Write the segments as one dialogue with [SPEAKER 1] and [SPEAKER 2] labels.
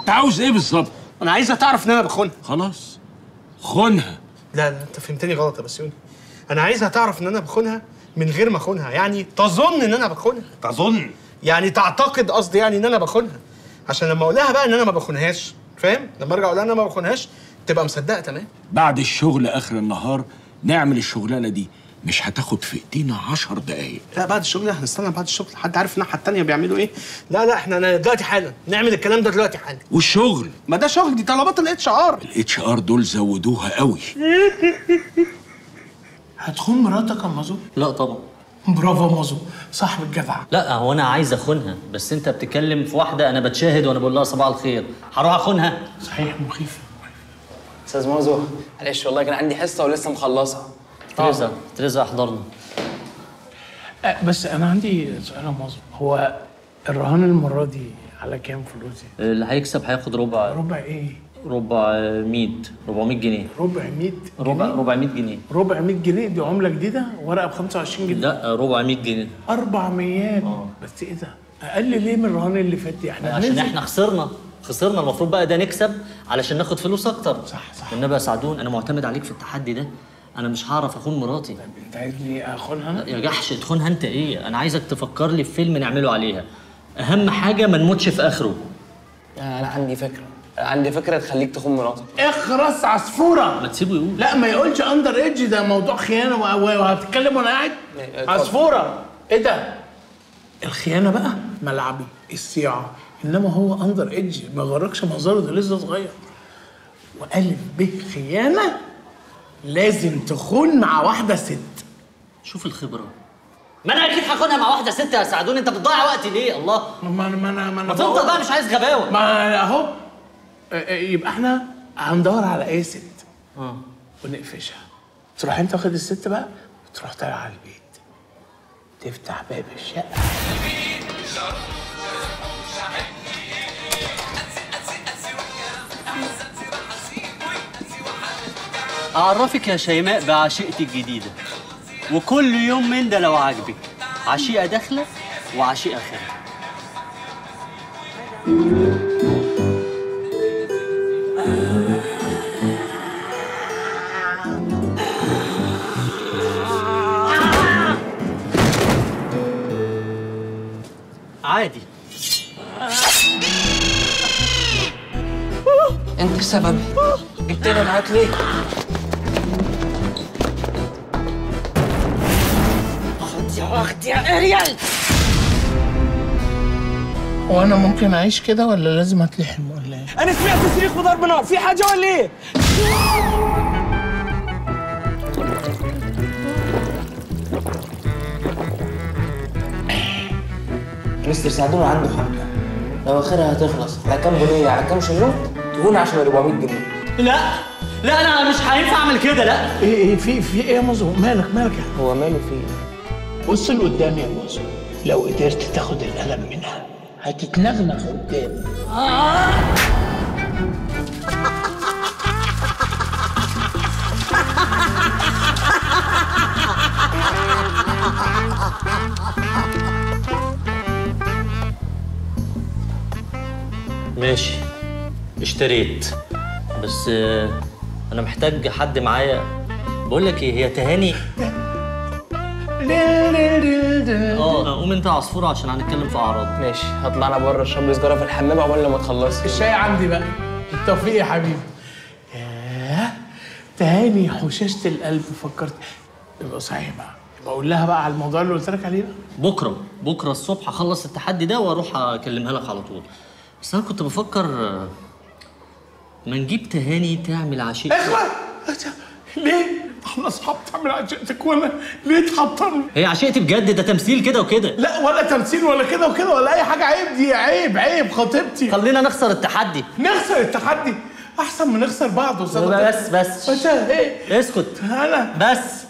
[SPEAKER 1] انت عاوز ايه بالظبط
[SPEAKER 2] انا عايزها تعرف ان انا بخونها
[SPEAKER 1] خلاص خونها
[SPEAKER 2] لا لا انت فهمتني غلط يا بسيوني انا عايزها تعرف ان انا بخونها من غير ما اخونها يعني تظن ان انا بخونها
[SPEAKER 1] تظن
[SPEAKER 2] يعني تعتقد قصدي يعني ان انا بخونها عشان لما اقول لها بقى ان انا ما بخونهاش فاهم لما ارجع اقول لها ان انا ما بخونهاش تبقى مصدقه تمام
[SPEAKER 1] بعد الشغل اخر النهار نعمل الشغلانه دي مش هتاخد في ايدينا عشر دقايق
[SPEAKER 2] لا بعد الشغل هنستنى بعد الشغل حد عارف الناحيه التانيه بيعملوا ايه لا لا احنا أنا دلوقتي حالا نعمل الكلام ده دلوقتي حالا
[SPEAKER 1] والشغل
[SPEAKER 2] ما ده شغل دي طلبات الاتش ار
[SPEAKER 1] الاتش ار دول زودوها قوي
[SPEAKER 3] هتخون مراتك يا مازو
[SPEAKER 4] لا طبعا
[SPEAKER 3] برافو مازو صاحب الجدع
[SPEAKER 4] لا هو انا عايز اخونها بس انت بتتكلم في واحده انا بتشاهد وانا بقول لها صباح الخير هروح اخونها
[SPEAKER 3] صحيح مخيف
[SPEAKER 5] استاذ مازو معلش والله كان عندي حصه ولسه مخلصها
[SPEAKER 4] تريزا تريزا احضرنا
[SPEAKER 3] أه بس انا عندي سؤال يا مازو هو الرهان المره دي على كام فلوسي
[SPEAKER 4] اللي هيكسب هياخد ربع
[SPEAKER 3] ربع ايه
[SPEAKER 4] ربع 100 400 جنيه
[SPEAKER 3] ربع 100
[SPEAKER 4] ربع ربع 100 جنيه
[SPEAKER 3] ربع 100 جنيه دي عمله جديده ورقه ب 25 جنيه
[SPEAKER 4] لا ربع 100 جنيه
[SPEAKER 3] 400 بس ايه ده اقل ليه من الرهان اللي فات دي احنا
[SPEAKER 4] عشان
[SPEAKER 3] هننزل.
[SPEAKER 4] احنا خسرنا خسرنا المفروض بقى ده نكسب علشان ناخد فلوس اكتر
[SPEAKER 3] صح، صح.
[SPEAKER 4] النبي يا سعدون انا معتمد عليك في التحدي ده انا مش هعرف اخون مراتي
[SPEAKER 3] انت عايزني اخونها انا
[SPEAKER 4] يا جحش تخونها انت ايه انا عايزك تفكر لي في فيلم نعمله عليها اهم حاجه ما نموتش في اخره
[SPEAKER 5] انا عندي فكره عندي فكره تخليك تخون مراتك
[SPEAKER 3] اخرس عصفوره
[SPEAKER 4] ما تسيبه يقول
[SPEAKER 3] لا ما يقولش اندر ايدج ده موضوع خيانه و- و- وهتتكلم وانا قاعد
[SPEAKER 5] اتفضل.
[SPEAKER 3] عصفوره ايه ده الخيانه بقى ملعبي الصياعه انما هو اندر ايدج ما يغركش منظره ده لسه صغير والف ب خيانه لازم تخون مع واحده ست
[SPEAKER 4] شوف الخبره ما انا اكيد هاخدها مع واحده ست يا سعدون انت بتضيع وقتي ليه الله
[SPEAKER 3] ما ما ما انا ما انا
[SPEAKER 4] ما تفضل
[SPEAKER 3] بقول-
[SPEAKER 4] بقى مش عايز غباوه
[SPEAKER 3] ما اهو اه، اه، يبقى احنا هندور على اي ست
[SPEAKER 4] اه
[SPEAKER 3] ونقفشها تروح انت واخد الست بقى وتروح طالع على البيت تفتح باب الشقه
[SPEAKER 4] اعرفك يا شيماء بعشيقتي الجديده وكل يوم من ده لو عاجبك عشيقه داخله وعشيقه خارجه عادي
[SPEAKER 5] انت السبب جبتنا معاك ليه
[SPEAKER 3] وانا ممكن اعيش كده ولا لازم اتلحم ولا ايه؟
[SPEAKER 6] انا سمعت صريخ وضرب نار في حاجه ولا ايه
[SPEAKER 5] مستر سعدون عنده حق لو اخرها هتخلص على كام جنيه على كام شنوط تهون عشان 400 جنيه
[SPEAKER 4] لا لا انا مش هينفع اعمل كده لا
[SPEAKER 3] ايه ايه في في ايه يا مازو مالك مالك يا
[SPEAKER 5] هو ماله فيه
[SPEAKER 3] بص لقدام يا مازو لو قدرت تاخد القلم منها هتتنغنغ قدام
[SPEAKER 4] ماشي اشتريت بس آه، انا محتاج حد معايا بقول لك ايه هي تهاني اه قوم انت عصفوره عشان هنتكلم في اعراض
[SPEAKER 5] ماشي هطلعنا بره اشرب لي سجاره في الحمام عقبال لما تخلصي
[SPEAKER 3] الشاي عندي بقى التوفيق يا حبيبي ياه تهاني حشاشة القلب فكرت يبقى صحيح بقى يبقى اقول لها بقى على الموضوع اللي قلت لك عليه ده
[SPEAKER 4] بكره بكره الصبح اخلص التحدي ده واروح اكلمها لك على طول بس انا كنت بفكر آه، ما نجيب تهاني تعمل عشيق
[SPEAKER 3] اخوة ليه؟ احنا اصحاب تعمل عشقتك وانا ليه تحطمني؟
[SPEAKER 4] هي عشيقتي بجد ده تمثيل كده وكده
[SPEAKER 3] لا ولا تمثيل ولا كده وكده ولا اي حاجه عيب دي عيب عيب خطيبتي
[SPEAKER 4] خلينا نخسر التحدي
[SPEAKER 3] نخسر التحدي احسن من نخسر بعض وصدق
[SPEAKER 4] بس بس
[SPEAKER 3] بس ايه
[SPEAKER 4] اسكت
[SPEAKER 3] انا
[SPEAKER 4] بس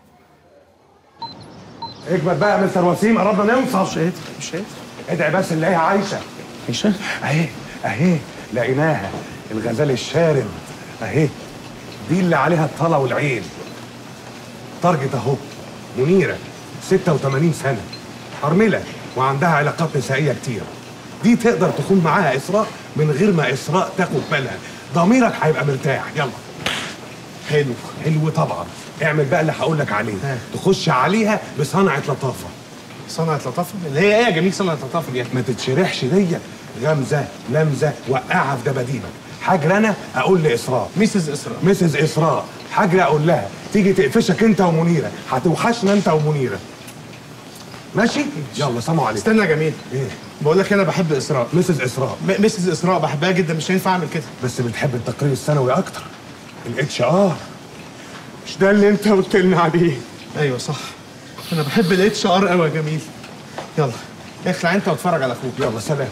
[SPEAKER 7] اكبر بقى يا مستر وسيم قربنا نوصل
[SPEAKER 3] مش هيت مش هيت
[SPEAKER 7] ادعي بس نلاقيها عايشه
[SPEAKER 3] عيشة
[SPEAKER 7] اهي اهي لقيناها الغزال الشارد اهي دي اللي عليها الطلا والعين تارجت اهو منيره 86 سنه ارمله وعندها علاقات نسائيه كتير دي تقدر تخون معاها اسراء من غير ما اسراء تاخد بالها ضميرك هيبقى مرتاح يلا
[SPEAKER 2] حلو
[SPEAKER 7] حلو طبعا اعمل بقى اللي هقول لك عليه
[SPEAKER 2] ها.
[SPEAKER 7] تخش عليها بصنعه لطافه
[SPEAKER 2] صنعة لطافة اللي هي ايه يا جميل صنعة لطافة دي
[SPEAKER 7] ما تتشرحش دي غمزه لمزه وقعها في دباديبك حاجر انا اقول لاسراء
[SPEAKER 2] ميسز اسراء
[SPEAKER 7] مسز اسراء حاجر اقول لها تيجي تقفشك انت ومنيره هتوحشنا انت ومنيره ماشي يلا سلام عليكم
[SPEAKER 2] استنى يا جميل
[SPEAKER 7] ايه
[SPEAKER 2] بقول لك انا بحب اسراء
[SPEAKER 7] مسز اسراء
[SPEAKER 2] م- ميسز اسراء بحبها جدا مش هينفع اعمل كده
[SPEAKER 7] بس بتحب التقرير السنوي اكتر الاتش ار مش ده اللي انت قلت لنا عليه
[SPEAKER 2] ايوه صح انا بحب الاتش ار قوي يا جميل يلا اخلع انت واتفرج على اخوك
[SPEAKER 7] يلا سلام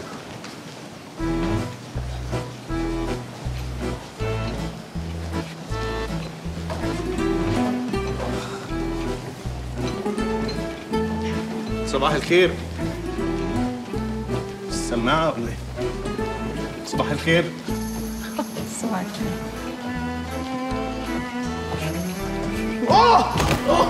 [SPEAKER 2] صباح الخير السماعة ولا ايه؟ صباح الخير
[SPEAKER 8] صباح الخير
[SPEAKER 2] اوه أوه.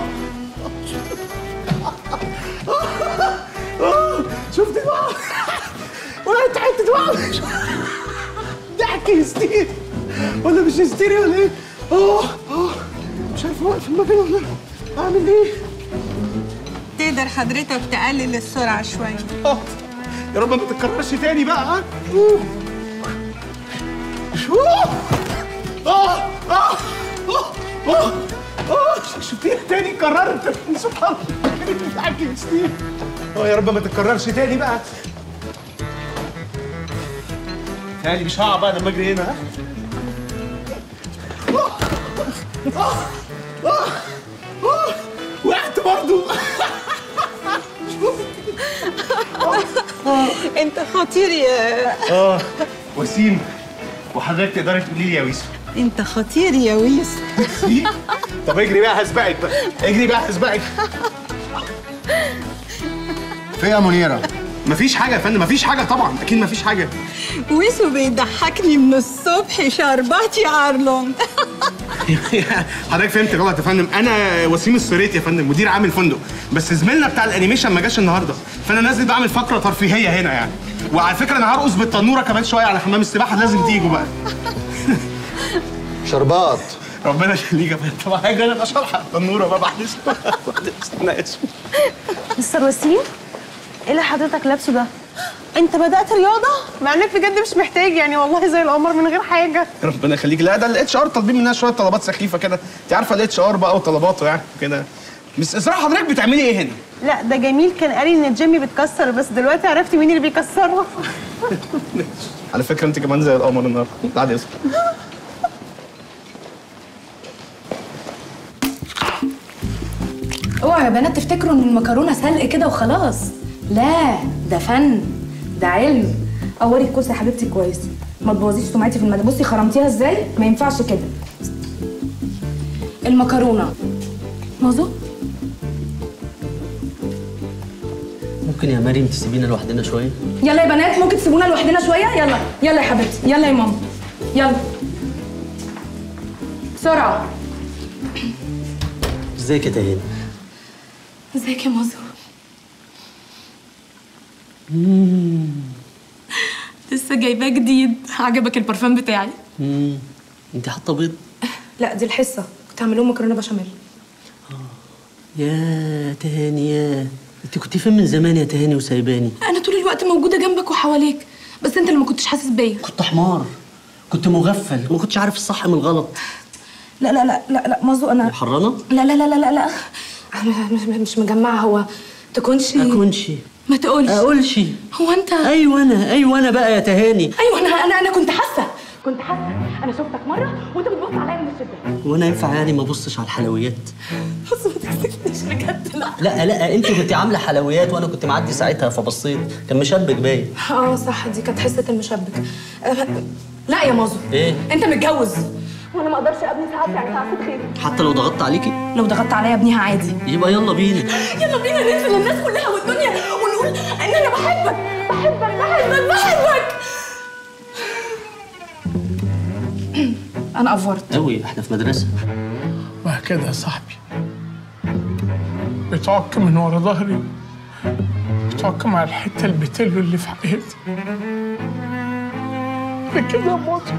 [SPEAKER 2] أوه. شفت بقى وقعت حتة واحدة ضحك هستيري ولا مش هستيري ولا ايه؟ اوه اوه مش عارف اوقف المكان ولا اعمل ايه؟
[SPEAKER 8] تقدر حضرتك تقلل السرعة شوية
[SPEAKER 2] آه. يا رب ما تتكررش تاني بقى ها أوه. أوه. آه. آه. آه. آه. آه. شفتيها تاني قررت سبحان الله بتاعك يا ستيف اه يا رب ما تتكررش تاني بقى تاني مش هقع بقى لما اجري هنا ها آه. آه. آه. آه. وقعت برضه
[SPEAKER 8] انت خطير يا
[SPEAKER 2] اه وسيم وحضرتك تقدري تقولي لي يا ويسو
[SPEAKER 8] انت خطير يا ويس
[SPEAKER 2] طب اجري بقى هسبقك بقى اجري بقى هسبقك
[SPEAKER 9] في يا منيره
[SPEAKER 2] مفيش حاجه يا فندم مفيش حاجه طبعا اكيد مفيش حاجه
[SPEAKER 8] ويسو بيضحكني من الصبح شرباتي ارلون
[SPEAKER 2] حضرتك فهمت غلط يا فندم انا وسيم السريت يا فندم مدير عام الفندق بس زميلنا بتاع الانيميشن ما جاش النهارده فانا نازل بعمل فقره ترفيهيه هنا يعني وعلى فكره انا هرقص بالتنوره كمان شويه على حمام السباحه لازم تيجوا بقى
[SPEAKER 9] شربات
[SPEAKER 2] ربنا يخليك يا فندم طبعا حاجه انا اشرح التنوره بقى بعد انا اسف
[SPEAKER 10] مستر وسيم ايه اللي حضرتك لابسه ده؟ انت بدأت رياضة؟ مع انك بجد مش محتاج يعني والله زي القمر من غير حاجة
[SPEAKER 2] ربنا يخليك لا ده الاتش ار طالبين منها شويه طلبات سخيفه كده انت عارفه الاتش ار بقى وطلباته يعني كده بس اسراء حضرتك بتعملي ايه هنا؟
[SPEAKER 10] لا ده جميل كان قال ان جيمي بتكسر بس دلوقتي عرفتي مين اللي بيكسرها
[SPEAKER 2] على فكره انت كمان زي القمر النهارده تعالي اسمع
[SPEAKER 11] اوعوا يا بنات تفتكروا ان المكرونه سلق كده وخلاص لا ده فن ده علم قوري الكوسه يا حبيبتي كويس ما تبوظيش سمعتي في المدى بصي خرمتيها ازاي ما ينفعش كده المكرونه مظبوط
[SPEAKER 4] ممكن يا مريم تسيبينا لوحدنا شويه
[SPEAKER 11] يلا يا بنات ممكن تسيبونا لوحدنا شويه يلا يلا يا حبيبتي يلا يا ماما يلا بسرعه
[SPEAKER 4] ازيك يا تهاني
[SPEAKER 11] ازيك يا مازو لسه جايباه جديد عجبك البرفان بتاعي
[SPEAKER 4] امم انت حاطه بيض
[SPEAKER 11] لا دي الحصه كنت هعمل لهم مكرونه بشاميل
[SPEAKER 4] يا تهاني يا انت كنت فين من زمان يا تهاني وسايباني
[SPEAKER 11] انا طول الوقت موجوده جنبك وحواليك بس انت اللي ما كنتش حاسس بيا
[SPEAKER 4] كنت حمار كنت مغفل ما كنتش عارف الصح من الغلط
[SPEAKER 11] لا لا لا لا لا مازو انا
[SPEAKER 4] حرانه
[SPEAKER 11] لا لا لا لا لا لا أنا مش, مش مجمعه هو تكونش
[SPEAKER 4] اكونش
[SPEAKER 11] ما تقولش
[SPEAKER 4] اقولش
[SPEAKER 11] هو انت
[SPEAKER 4] ايوه انا ايوه انا بقى يا تهاني
[SPEAKER 11] ايوه انا انا انا كنت حاسه كنت حاسه انا شفتك مره وانت بتبص عليا من الشباك
[SPEAKER 4] وانا ينفع يعني ما ابصش على الحلويات
[SPEAKER 11] بص ما تكسفنيش بجد لا
[SPEAKER 4] لا لا انت كنت عامله حلويات وانا كنت معدي ساعتها فبصيت كان مشبك باين
[SPEAKER 11] اه صح دي كانت حصه المشبك أه، لا يا مازو
[SPEAKER 4] ايه
[SPEAKER 11] انت متجوز وانا ما اقدرش ابني ساعات يعني ساعات خير
[SPEAKER 4] حتى لو ضغطت عليكي
[SPEAKER 11] لو ضغطت عليا ابنيها عادي
[SPEAKER 4] يبقى يلا بينا
[SPEAKER 11] يلا بينا ننزل للناس كلها والدنيا ونقول ان انا بحبك بحبك بحبك بحبك انا افورت
[SPEAKER 4] قوي احنا في مدرسه
[SPEAKER 3] وهكذا يا صاحبي بتعك من ورا ظهري بتعك مع الحته اللي بتلو اللي في حقيقتي كده يا مصر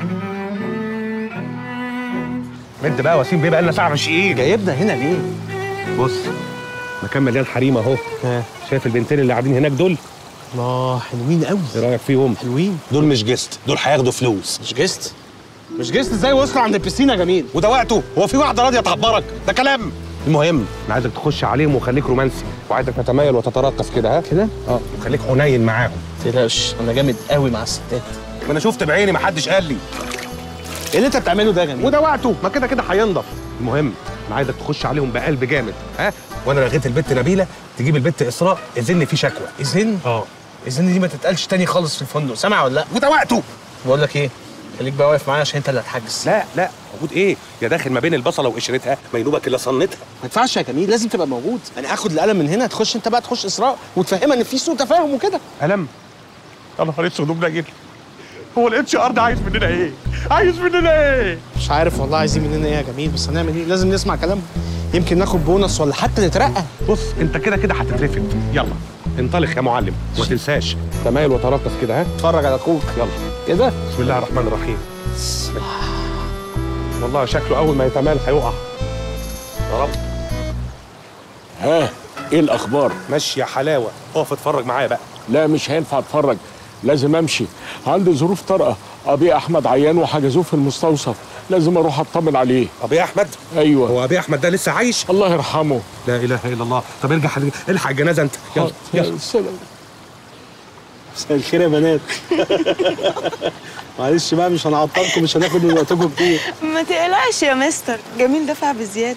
[SPEAKER 7] مد بقى وسيم بيه بقى لنا ساعه ماشيين
[SPEAKER 2] جايبنا هنا ليه؟
[SPEAKER 7] بص مكان مليان حريم اهو شايف البنتين اللي قاعدين هناك دول
[SPEAKER 2] الله حلوين قوي
[SPEAKER 7] ايه رايك فيهم
[SPEAKER 2] حلوين
[SPEAKER 7] دول مش جست دول هياخدوا فلوس
[SPEAKER 2] مش جست مش جست ازاي وصلوا عند البسين يا جميل
[SPEAKER 7] وده وقته هو في واحده راضيه تعبرك ده كلام المهم انا عايزك تخش عليهم وخليك رومانسي وعايزك تتمايل وتترقص كده ها
[SPEAKER 2] كده
[SPEAKER 7] اه وخليك حنين معاهم
[SPEAKER 2] تقلقش انا جامد قوي مع الستات
[SPEAKER 7] ما انا شفت بعيني ما حدش قال لي
[SPEAKER 2] ايه اللي انت بتعمله ده يا جميل
[SPEAKER 7] وده وقته ما كده كده هينضف المهم انا عايزك تخش عليهم بقلب جامد ها وانا لغيت البت نبيله تجيب البت اسراء اذن في شكوى
[SPEAKER 2] اذن
[SPEAKER 7] اه
[SPEAKER 2] اذن دي ما تتقالش تاني خالص في الفندق سامع ولا لا
[SPEAKER 7] وده وقته
[SPEAKER 2] بقول لك ايه خليك بقى واقف معايا عشان انت اللي هتحجز
[SPEAKER 7] لا لا موجود ايه يا داخل ما بين البصله وقشرتها ما ينوبك الا صنتها
[SPEAKER 2] ما ينفعش يا جميل لازم تبقى موجود انا هاخد القلم من هنا تخش انت بقى تخش اسراء وتفهمها ان في سوء تفاهم وكده
[SPEAKER 7] قلم يا نهار اسود ومنيل هو الاتش ار ده عايز مننا ايه؟ عايز مننا ايه؟
[SPEAKER 2] مش عارف والله عايزين مننا ايه يا جميل بس هنعمل ايه لازم نسمع كلامهم يمكن ناخد بونص ولا حتى نترقى
[SPEAKER 7] بص انت كده كده هتترفد يلا انطلق يا معلم وما تنساش تمايل وترقص كده ها
[SPEAKER 2] اتفرج على اخوك
[SPEAKER 7] يلا
[SPEAKER 2] كده
[SPEAKER 7] بسم الله الرحمن الرحيم والله شكله اول ما يتمال هيقع يا رب
[SPEAKER 1] ها ايه الاخبار
[SPEAKER 7] ماشي يا حلاوه اقف اتفرج معايا بقى
[SPEAKER 1] لا مش هينفع اتفرج لازم امشي عندي ظروف طارئه ابي احمد عيان وحجزوه في المستوصف لازم اروح اطمن عليه
[SPEAKER 7] ابي احمد
[SPEAKER 1] ايوه
[SPEAKER 7] هو ابي احمد ده لسه عايش
[SPEAKER 1] الله يرحمه
[SPEAKER 7] لا اله الا الله طب ارجع حد- الحق الجنازه انت يلا يلا
[SPEAKER 1] سلام
[SPEAKER 2] مساء الخير يا بنات معلش بقى مش هنعطلكم مش هناخد من وقتكم كتير
[SPEAKER 10] ما تقلقش يا مستر جميل دفع بزياده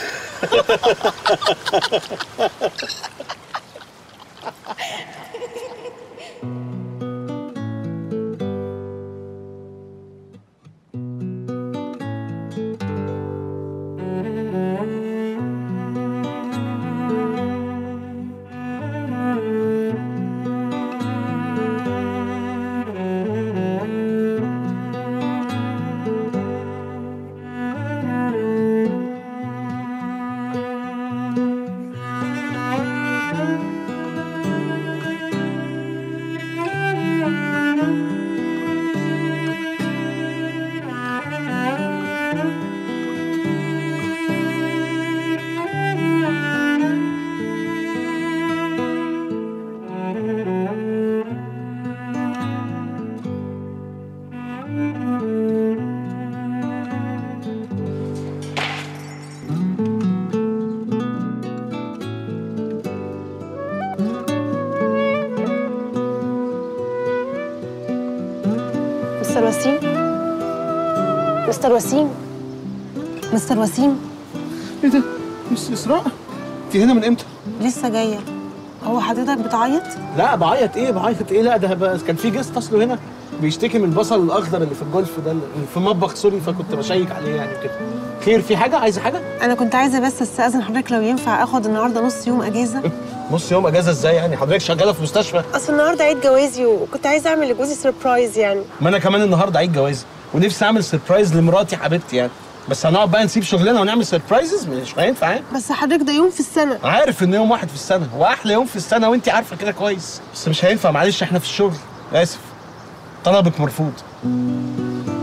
[SPEAKER 11] مستر وسيم مستر وسيم مستر وسيم
[SPEAKER 2] ايه ده مش اسراء انت هنا من امتى
[SPEAKER 10] لسه جايه هو حضرتك بتعيط
[SPEAKER 2] لا بعيط ايه بعيط ايه لا ده بقى كان في جست اصله هنا بيشتكي من البصل الاخضر اللي في الجولف ده اللي في المطبخ سوري فكنت بشيك عليه يعني كده خير في حاجه عايزه حاجه
[SPEAKER 10] انا كنت عايزه بس استاذن حضرتك لو ينفع اخد النهارده نص يوم اجازه
[SPEAKER 2] نص يوم اجازه ازاي يعني حضرتك شغاله في مستشفى
[SPEAKER 10] اصل النهارده عيد جوازي وكنت عايزه اعمل لجوزي سربرايز يعني
[SPEAKER 2] ما انا كمان النهارده عيد جوازي ونفسي اعمل سربرايز لمراتي حبيبتي يعني بس هنقعد بقى نسيب شغلنا ونعمل سربرايزز مش هينفع يعني
[SPEAKER 10] بس حضرتك ده يوم في السنه
[SPEAKER 2] عارف ان يوم واحد في السنه هو احلى يوم في السنه وانت عارفه كده كويس بس مش هينفع معلش احنا في الشغل اسف طلبك مرفوض